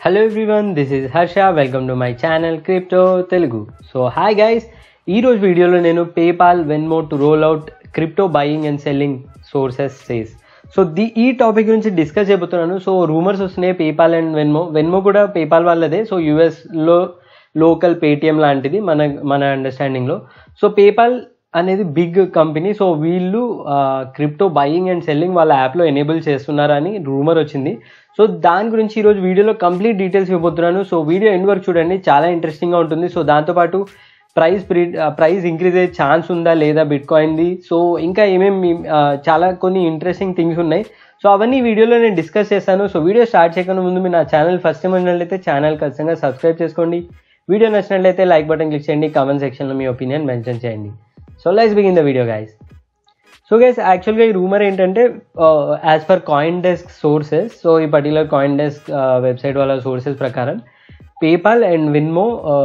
hello everyone this is Harsha welcome to my channel crypto Telugu so hi guys ఈ రోజు వీడియోలో నేను PayPal Venmo to roll out crypto buying and selling sources says so the ఈ topic గురించి discuss చేయబోతున్నాను so rumours వస్తున్నాయి PayPal and Venmo Venmo కూడా PayPal వాళ్ళదే సో యూఎస్లో లోకల్ పేటిఎం లాంటిది మన మన అండర్స్టాండింగ్లో సో పేపాల్ అనేది బిగ్ కంపెనీ సో వీళ్ళు క్రిప్టో బయింగ్ అండ్ సెల్లింగ్ వాళ్ళ యాప్లో ఎనేబుల్ చేస్తున్నారని రూమర్ వచ్చింది సో దాని గురించి ఈరోజు వీడియోలో కంప్లీట్ డీటెయిల్స్ ఇవ్వబోతున్నాను సో వీడియో ఎండ్ వరకు చూడండి చాలా ఇంట్రెస్టింగ్గా ఉంటుంది సో దాంతోపాటు ప్రైస్ ప్రైస్ ఇంక్రీజ్ అయ్యే ఛాన్స్ ఉందా లేదా బిట్ కాయిన్ది సో ఇంకా ఏమేమి చాలా కొన్ని ఇంట్రెస్టింగ్ థింగ్స్ ఉన్నాయి సో అవన్నీ వీడియోలో నేను డిస్కస్ చేస్తాను సో వీడియో స్టార్ట్ చేయకుండా ముందు మీరు నా ఛానల్ ఫస్ట్ టైం వచ్చినట్లయితే ఛానల్ ఖచ్చితంగా సబ్స్క్రైబ్ చేసుకోండి వీడియో నచ్చినట్లయితే లైక్ బటన్ క్లిక్ చేయండి కామెంట్ సెక్షన్లో మీ ఒపీనియన్ మెన్షన్ చేయండి so let's begin the video guys so guys యాక్చువల్గా ఈ రూమర్ ఏంటంటే as per coin desk sources so ఈ పర్టికులర్ కాయిన్ డెస్క్ వెబ్సైట్ వాళ్ళ సోర్సెస్ ప్రకారం పేపాల్ అండ్ విన్మో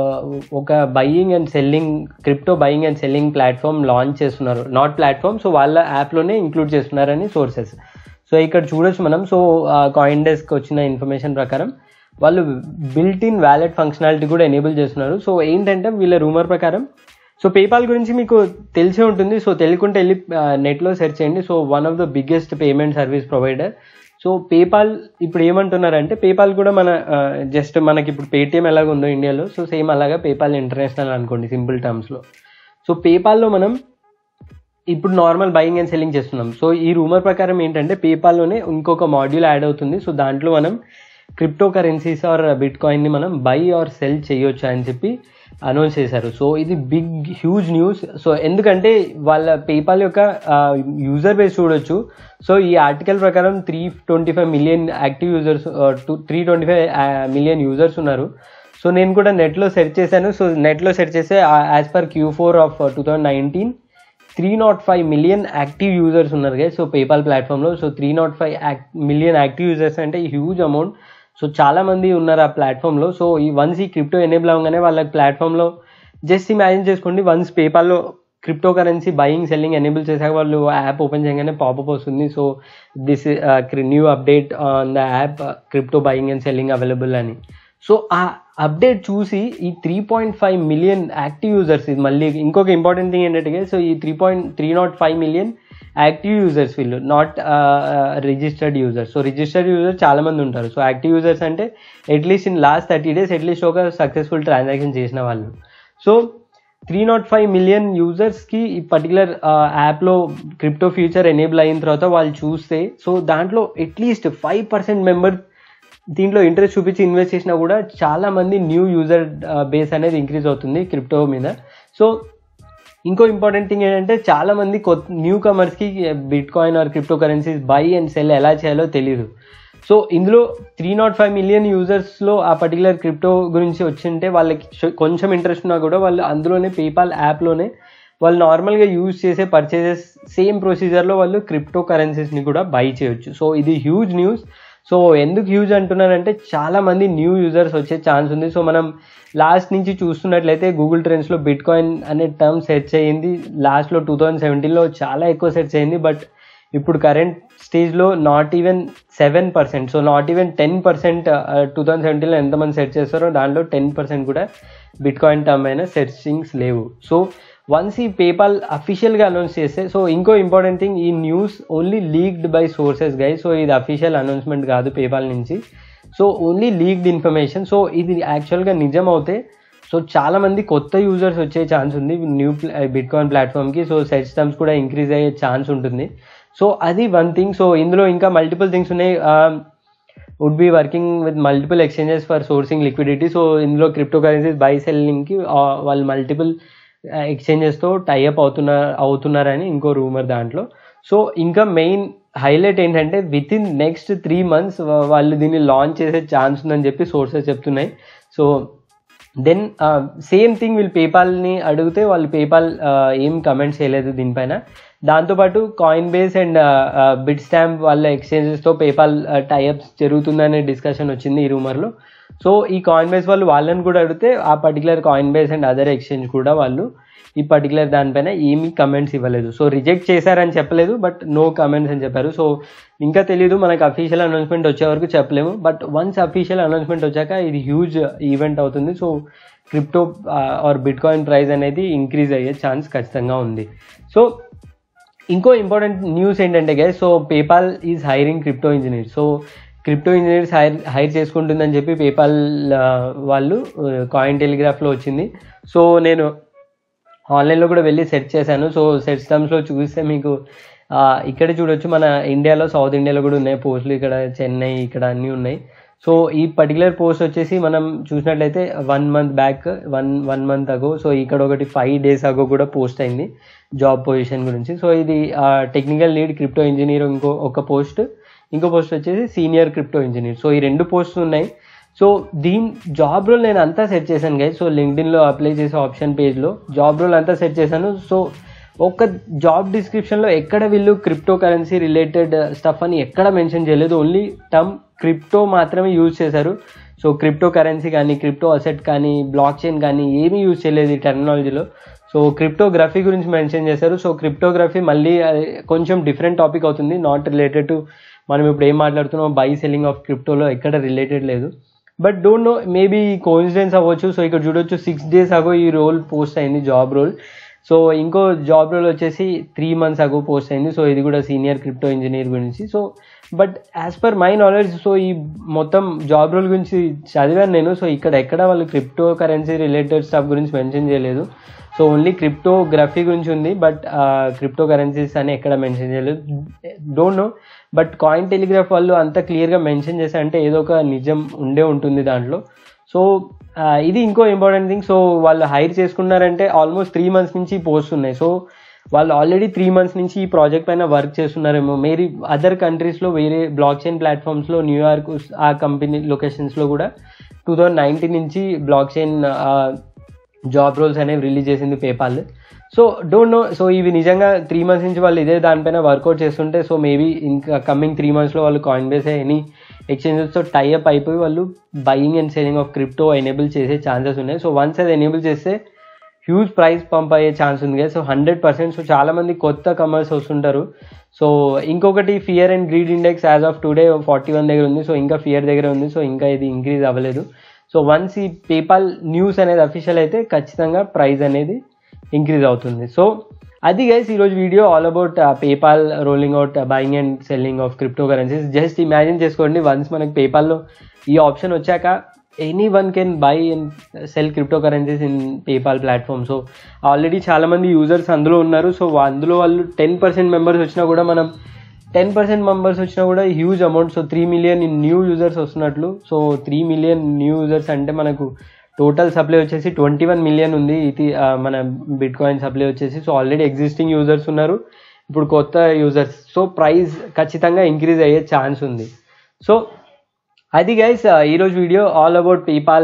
ఒక buying and selling crypto buying and selling platform launch చేస్తున్నారు not platform so వాళ్ళ యాప్లోనే ఇంక్లూడ్ చేస్తున్నారని సోర్సెస్ సో ఇక్కడ చూడొచ్చు మనం సో కాయిన్ డెస్క్ వచ్చిన ఇన్ఫర్మేషన్ ప్రకారం వాళ్ళు బిల్ట్ ఇన్ వ్యాలెట్ ఫంక్షనాలిటీ కూడా ఎనేబుల్ చేస్తున్నారు సో ఏంటంటే వీళ్ళ రూమర్ ప్రకారం సో పేపాల్ గురించి మీకు తెలిసే ఉంటుంది సో తెలియకుంటే వెళ్ళి నెట్లో సెర్చ్ చేయండి so one of the biggest payment service provider so PayPal ఇప్పుడు ఏమంటున్నారంటే పేపాల్ కూడా మన జస్ట్ మనకి ఇప్పుడు పేటిఎం ఎలాగ ఉందో ఇండియాలో సో సేమ్ అలాగా పేపాల్ ఇంటర్నేషనల్ అనుకోండి సింపుల్ టర్మ్స్లో సో పేపాల్లో మనం ఇప్పుడు నార్మల్ బయింగ్ అండ్ సెల్లింగ్ చేస్తున్నాం సో ఈ రూమర్ ప్రకారం ఏంటంటే పేపాల్లోనే ఇంకొక మాడ్యూల్ యాడ్ అవుతుంది సో దాంట్లో మనం క్రిప్టో కరెన్సీస్ ఆర్ బిట్ కాయిన్ని మనం బై ఆర్ సెల్ చేయొచ్చు అని చెప్పి అనౌన్స్ చేశారు సో ఇది బిగ్ హ్యూజ్ న్యూస్ సో ఎందుకంటే వాళ్ళ పేపాల్ యొక్క యూజర్ బేస్ చూడొచ్చు సో ఈ ఆర్టికల్ ప్రకారం three twenty five million active users two three twenty five million users ఉన్నారు సో నేను కూడా నెట్లో సెర్చ్ చేశాను సో నెట్లో సెర్చ్ చేస్తే as per Q four of two thousand nineteen three not five million active users ఉన్నారు కదా సో పేపాల్ ప్లాట్ఫామ్లో so three not five million active users అంటే హ్యూజ్ అమౌంట్ సో చాలా మంది ఉన్నారు ఆ ప్లాట్ఫామ్లో సో ఈ వన్స్ ఈ క్రిప్టో ఎనేబుల్ అవ్వగానే వాళ్ళ ప్లాట్ఫామ్లో జస్ట్ ఇమాజిన్ చేసుకోండి వన్స్ పేపాల్లో crypto currency buying selling enable చేశాక వాళ్ళు యాప్ ఓపెన్ చేయగానే పాపప్ వస్తుంది so this new update on the app crypto buying and selling available అని సో ఆ అప్డేట్ చూసి ఈ three point five million active users ఇది మళ్ళీ ఇంకొక ఇంపార్టెంట్ థింగ్ ఏంటంటే సో ఈ three point three not five million active users వీళ్ళు not registered users so registered users చాలా మంది ఉంటారు సో యాక్టివ్ యూజర్స్ అంటే at least in last thirty days at least ఒక సక్సెస్ఫుల్ ట్రాన్సాక్షన్ చేసిన వాళ్ళు so three not five million యూజర్స్కి ఈ పర్టికులర్ యాప్లో క్రిప్టో ఫ్యూచర్ ఎనేబుల్ అయిన తర్వాత వాళ్ళు చూస్తే సో దాంట్లో అట్లీస్ట్ ఫైవ్ పర్సెంట్ మెంబర్ దీంట్లో ఇంట్రెస్ట్ చూపించి ఇన్వెస్ట్ చేసినా కూడా చాలా మంది న్యూ యూజర్ బేస్ అనేది ఇంక్రీజ్ అవుతుంది క్రిప్టో మీద సో ఇంకో ఇంపార్టెంట్ థింగ్ ఏంటంటే చాలా మంది కొత్త న్యూ కమర్స్కి bit coin or crypto currencies buy and sell ఎలా చేయాలో తెలియదు సో ఇందులో త్రీ నాట్ ఫైవ్ మిలియన్ యూజర్స్లో ఆ పర్టికులర్ క్రిప్టో గురించి వచ్చింటే వాళ్ళకి కొంచెం ఇంట్రెస్ట్ ఉన్నా కూడా వాళ్ళు అందులోనే పేపాల్ యాప్లోనే వాళ్ళు నార్మల్గా యూజ్ చేసే పర్చేజెస్ సేమ్ ప్రొసీజర్లో వాళ్ళు క్రిప్టో కరెన్సీస్ని కూడా బై చేయొచ్చు సో ఇది హ్యూజ్ న్యూస్ సో ఎందుకు యూజ్ అంటున్నానంటే చాలా మంది న్యూ యూజర్స్ వచ్చే ఛాన్స్ ఉంది సో మనం లాస్ట్ నుంచి చూస్తున్నట్లయితే గూగుల్ ట్రెండ్స్లో బిట్ కాయిన్ అనే టర్మ్ సెర్చ్ అయ్యింది లాస్ట్లో టూ థౌజండ్ సెవెంటీన్లో చాలా ఎక్కువ సెర్చ్ అయింది బట్ ఇప్పుడు కరెంట్ స్టేజ్లో not even seven percent so not even ten percent two thousand సెవెంటీన్లో ఎంతమంది సెర్చ్ చేస్తారో దాంట్లో టెన్ పర్సెంట్ కూడా బిట్ కాయిన్ టర్మ్ అయిన సెర్చింగ్స్ లేవు సో వన్స్ ఈ పేపాల్ అఫీషియల్గా అనౌన్స్ చేస్తే సో ఇంకో ఇంపార్టెంట్ థింగ్ ఈ news only leaked by sources guy so ఇది అఫీషియల్ అనౌన్స్మెంట్ కాదు పేపాల్ నుంచి so only leaked information so ఇది యాక్చువల్గా నిజం అవుతే సో చాలా మంది కొత్త యూజర్స్ వచ్చే ఛాన్స్ ఉంది న్యూ బిట్ కాయిన్ ప్లాట్ఫామ్కి సో సెర్చ్ టర్మ్స్ కూడా ఇంక్రీజ్ అయ్యే ఛాన్స్ ఉంటుంది సో అది వన్ థింగ్ సో ఇందులో ఇంకా మల్టిపుల్ థింగ్స్ ఉన్నాయి would be working with multiple exchanges for sourcing liquidity so ఇందులో క్రిప్టో కరెన్సీస్ బై సెల్లింగ్కి వాళ్ళు మల్టిపుల్ ఎక్స్చేంజెస్తో టైఅప్ అవుతున్నారు అవుతున్నారని ఇంకో రూమర్ దాంట్లో సో ఇంకా మెయిన్ హైలైట్ ఏంటంటే within next three months వాళ్ళు దీన్ని లాంచ్ చేసే ఛాన్స్ ఉందని చెప్పి సోర్సెస్ చెప్తున్నాయి సో దెన్ సేమ్ థింగ్ వీళ్ళు పేపాల్ని అడిగితే వాళ్ళు పేపాల్ ఏం కమెంట్స్ చేయలేదు దీనిపైన దాంతోపాటు coin base and bit stamp వాళ్ళ ఎక్స్చేంజెస్తో పేపాల్ టైఅప్స్ జరుగుతుందనే డిస్కషన్ వచ్చింది ఈ రూమర్లో సో ఈ కాయిన్ బేస్ వాళ్ళు వాళ్ళని కూడా అడిగితే ఆ particular coin base and other exchange కూడా వాళ్ళు ఈ పర్టికులర్ దానిపైన ఏమీ కమెంట్స్ ఇవ్వలేదు సో రిజెక్ట్ చేశారని చెప్పలేదు బట్ నో కమెంట్స్ అని చెప్పారు సో ఇంకా తెలియదు మనకు అఫీషియల్ అనౌన్స్మెంట్ వచ్చే వరకు చెప్పలేము బట్ వన్స్ అఫీషియల్ అనౌన్స్మెంట్ వచ్చాక ఇది హ్యూజ్ ఈవెంట్ అవుతుంది so crypto or bit coin price అనేది ఇంక్రీజ్ అయ్యే ఛాన్స్ ఖచ్చితంగా ఉంది సో ఇంకో ఇంపార్టెంట్ న్యూస్ ఏంటంటే guys so PayPal is hiring crypto engineer so crypto engineers hire hire చేసుకుంటుందని చెప్పి పేపాల్ వాళ్ళు కాయిన్ టెలిగ్రాఫ్లో వచ్చింది సో నేను ఆన్లైన్లో కూడా వెళ్ళి సెర్చ్ చేశాను సో సెర్చ్ టర్మ్స్లో చూస్తే మీకు ఇక్కడ చూడొచ్చు మన ఇండియాలో సౌత్ ఇండియాలో కూడా ఉన్నాయి పోస్టులు ఇక్కడ చెన్నై ఇక్కడ అన్నీ ఉన్నాయి సో ఈ పర్టికులర్ పోస్ట్ వచ్చేసి మనం చూసినట్లయితే one month back one one month ago so ఇక్కడ ఒకటి ఫైవ్ డేస్ అగో కూడా పోస్ట్ అయింది జాబ్ పొజిషన్ గురించి సో ఇది టెక్నికల్ లీడ్ క్రిప్టో ఇంజనీర్ ఇంకో ఒక పోస్ట్ ఇంకో పోస్ట్ వచ్చేసి సీనియర్ క్రిప్టో ఇంజనీర్ సో ఈ రెండు పోస్టులు ఉన్నాయి సో దీని జాబ్ రోల్ నేను అంతా సెట్ చేశాను గైస్ సో లింక్డ్ఇన్లో అప్లై చేసే ఆప్షన్ పేజ్లో జాబ్ రోల్ అంతా సెట్ చేశాను సో ఒక జాబ్ డిస్క్రిప్షన్లో ఎక్కడ వీళ్ళు క్రిప్టో కరెన్సీ రిలేటెడ్ స్టఫ్ అని ఎక్కడ మెన్షన్ చేయలేదు ఓన్లీ టర్మ్ క్రిప్టో మాత్రమే యూజ్ చేశారు సో క్రిప్టో కరెన్సీ కానీ క్రిప్టో అసెట్ కానీ బ్లాక్ చైన్ కానీ ఏమీ యూజ్ చేయలేదు ఈ టెక్నాలజీలో సో క్రిప్టోగ్రఫీ గురించి మెన్షన్ చేశారు సో క్రిప్టోగ్రఫీ మళ్ళీ కొంచెం డిఫరెంట్ టాపిక్ అవుతుంది నాట్ రిలేటెడ్ టు మనం ఇప్పుడు ఏం మాట్లాడుతున్నాం బై సెల్లింగ్ ఆఫ్ క్రిప్టోలో ఎక్కడ రిలేటెడ్ లేదు but don't know maybe coincidence అవ్వచ్చు సో ఇక్కడ చూడొచ్చు సిక్స్ డేస్ అగో ఈ రోల్ పోస్ట్ అయింది జాబ్ రోల్ సో ఇంకో జాబ్ రోల్ వచ్చేసి త్రీ మంత్స్ అగో పోస్ట్ అయింది సో ఇది కూడా సీనియర్ క్రిప్టో ఇంజనీర్ గురించి so but as per my knowledge so ఈ మొత్తం జాబ్ రోల్ గురించి చదివాను నేను సో ఇక్కడ ఎక్కడ వాళ్ళు క్రిప్టో కరెన్సీ రిలేటెడ్ స్టాఫ్ గురించి మెన్షన్ చేయలేదు సో ఓన్లీ క్రిప్టోగ్రఫీ గురించి ఉంది బట్ క్రిప్టో కరెన్సీస్ అని ఎక్కడ మెన్షన్ చేయలేదు don't know but Cointelegraph వాళ్ళు అంత క్లియర్గా మెన్షన్ చేశారంటే ఏదో ఒక నిజం ఉండే ఉంటుంది దాంట్లో సో ఇది ఇంకో ఇంపార్టెంట్ థింగ్ సో వాళ్ళు హైర్ చేసుకున్నారంటే ఆల్మోస్ట్ త్రీ మంత్స్ నుంచి పోస్ట్ ఉన్నాయి సో వాళ్ళు ఆల్రెడీ త్రీ మంత్స్ నుంచి ఈ ప్రాజెక్ట్ పైన వర్క్ చేస్తున్నారేమో మేరీ అదర్ కంట్రీస్లో వేరే బ్లాక్ చైన్ ప్లాట్ఫామ్స్లో న్యూయార్క్ ఆ కంపెనీ లొకేషన్స్లో కూడా టూ థౌజండ్ నైన్టీన్ నుంచి బ్లాక్ చైన్ జాబ్ రోల్స్ అనేవి రిలీజ్ చేసింది PayPal so don't know so ఇవి నిజంగా త్రీ మంత్స్ నుంచి వాళ్ళు ఇదే దానిపైన వర్కౌట్ చేస్తుంటే సో మేబీ ఇంకా కమింగ్ త్రీ మంత్స్లో వాళ్ళు కాయిన్ బేస్ ఎనీ ఎక్స్చేంజెస్తో టైఅప్ అయిపోయి వాళ్ళు buying and selling of crypto enable చేసే ఛాన్సెస్ ఉన్నాయి సో వన్స్ అది ఎనేబుల్ చేస్తే హ్యూజ్ ప్రైస్ పంప్ అయ్యే ఛాన్స్ ఉంది కదా సో హండ్రెడ్ పర్సెంట్ సో చాలామంది కొత్త కమర్స్ వస్తుంటారు సో ఇంకొకటి fear and greed index as of today forty one దగ్గర ఉంది సో ఇంకా ఫియర్ దగ్గర ఉంది సో ఇంకా ఇది ఇంక్రీజ్ అవ్వలేదు సో వన్స్ ఈ పేపాల్ న్యూస్ అనేది అఫీషియల్ అయితే ఖచ్చితంగా ప్రైస్ అనేది ఇంక్రీజ్ అవుతుంది సో అది గైస్ ఈరోజు video all about PayPal rolling out buying and selling of cryptocurrencies just imagine చేసుకోండి వన్స్ మనకి పేపాల్లో ఈ ఆప్షన్ వచ్చాక anyone can buy and sell cryptocurrencies in PayPal platform so already చాలామంది users అందులో ఉన్నారు so అందులో వాళ్ళు టెన్ పర్సెంట్ మెంబర్స్ వచ్చినా కూడా మనం టెన్ పర్సెంట్ మెంబర్స్ వచ్చినా కూడా huge amount so three million new users వస్తున్నట్లు so three million new users అంటే మనకు టోటల్ సప్లై వచ్చేసి ట్వంటీ వన్ మిలియన్ ఉంది ఇది మన బిట్ కాయిన్ సప్లై వచ్చేసి సో ఆల్రెడీ ఎగ్జిస్టింగ్ యూజర్స్ ఉన్నారు ఇప్పుడు కొత్త యూజర్స్ సో ప్రైస్ ఖచ్చితంగా ఇంక్రీజ్ అయ్యే ఛాన్స్ ఉంది సో అది గైస్ ఈరోజు video all about PayPal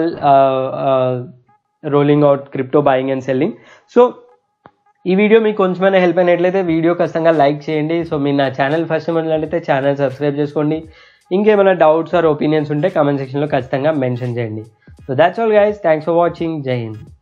rolling out crypto buying and selling so ఈ వీడియో మీకు కొంచెమైనా హెల్ప్ అయినట్లయితే వీడియో ఖచ్చితంగా లైక్ చేయండి సో మీరు నా ఛానల్ ఫస్ట్ ఉన్నట్లయితే ఛానల్ సబ్స్క్రైబ్ చేసుకోండి ఇంకేమైనా డౌట్స్ ఆర్ ఒపీనియన్స్ ఉంటే కామెంట్ సెక్షన్లో ఖచ్చితంగా మెన్షన్ చేయండి so that's all guys thanks for watching జై హింద్